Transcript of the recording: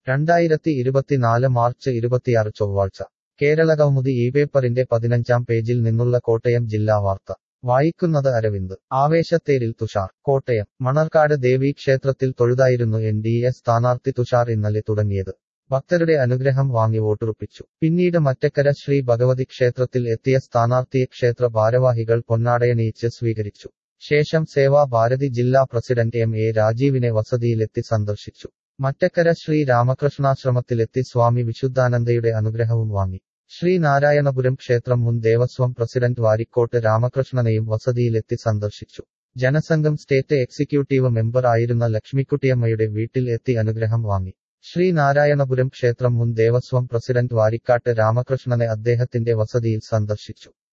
രണ്ടായിരത്തി ഇരുപത്തിനാല് മാർച്ച് ഇരുപത്തിയാറ് ചൊവ്വാഴ്ച കേരള കൗമുദി ഈ പേപ്പറിന്റെ പതിനഞ്ചാം പേജിൽ നിന്നുള്ള കോട്ടയം ജില്ലാ വാർത്ത വായിക്കുന്നത് അരവിന്ദ് ആവേശത്തേരിൽ തുഷാർ കോട്ടയം മണർക്കാട് ദേവീ ക്ഷേത്രത്തിൽ തൊഴുതായിരുന്നു എൻ ഡി എ സ്ഥാനാർത്ഥി തുഷാർ ഇന്നലെ തുടങ്ങിയത് ഭക്തരുടെ അനുഗ്രഹം വാങ്ങി വോട്ടുറപ്പിച്ചു പിന്നീട് മറ്റക്കര ശ്രീ ഭഗവതി ക്ഷേത്രത്തിൽ എത്തിയ സ്ഥാനാർത്ഥിയെ ക്ഷേത്ര ഭാരവാഹികൾ പൊന്നാടയണിയിച്ച് സ്വീകരിച്ചു ശേഷം സേവാ ഭാരതി ജില്ലാ പ്രസിഡന്റ് എം എ രാജീവിനെ വസതിയിലെത്തി സന്ദർശിച്ചു മറ്റക്കര ശ്രീ രാമകൃഷ്ണാശ്രമത്തിലെത്തി സ്വാമി വിശുദ്ധാനന്ദയുടെ അനുഗ്രഹവും വാങ്ങി ശ്രീനാരായണപുരം ക്ഷേത്രം മുൻ ദേവസ്വം പ്രസിഡന്റ് വാരിക്കോട്ട് രാമകൃഷ്ണനെയും വസതിയിലെത്തി സന്ദർശിച്ചു ജനസംഘം സ്റ്റേറ്റ് എക്സിക്യൂട്ടീവ് മെമ്പർ ആയിരുന്ന ലക്ഷ്മിക്കുട്ടിയമ്മയുടെ വീട്ടിൽ എത്തി അനുഗ്രഹം വാങ്ങി ശ്രീനാരായണപുരം ക്ഷേത്രം മുൻ ദേവസ്വം പ്രസിഡന്റ് വാരിക്കാട്ട് രാമകൃഷ്ണനെ അദ്ദേഹത്തിന്റെ വസതിയിൽ സന്ദർശിച്ചു